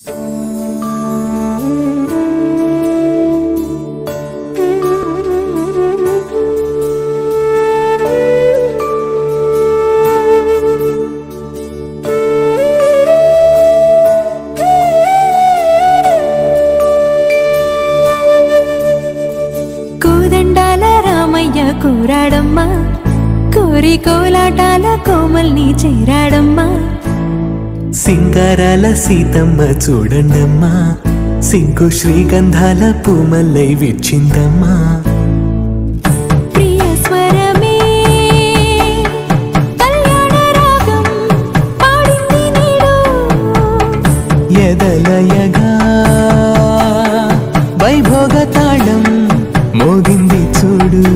కోదండాల రామయ్య కూరాడమ్మా కోరి కోలాటాల కోమల్ని చేరాడమ్మా సింగారాల సీతమ్మ చూడండమ్మా సింకు శ్రీగంధాల పూమల్లై విచ్చిందమ్మా ప్రియ స్వరమే కళ్యాణ రాగం పాడింది నీడు ఎదలయగా వైభోగ తాళం మోగింది చూడు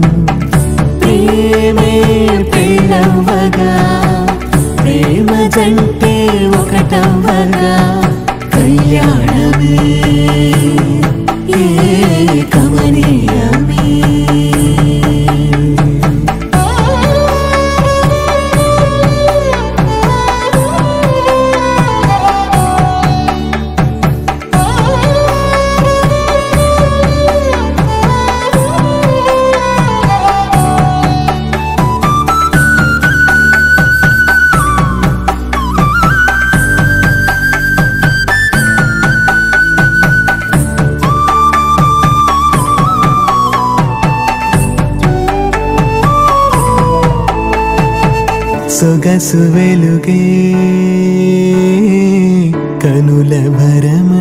ప్రేమే ప్రేమవగా ప్రేమ జంటే ఒకటవ్వగా కళ్యాణమే ఏ కమనీయమే సొగసు వెలుగే కనుల భరమ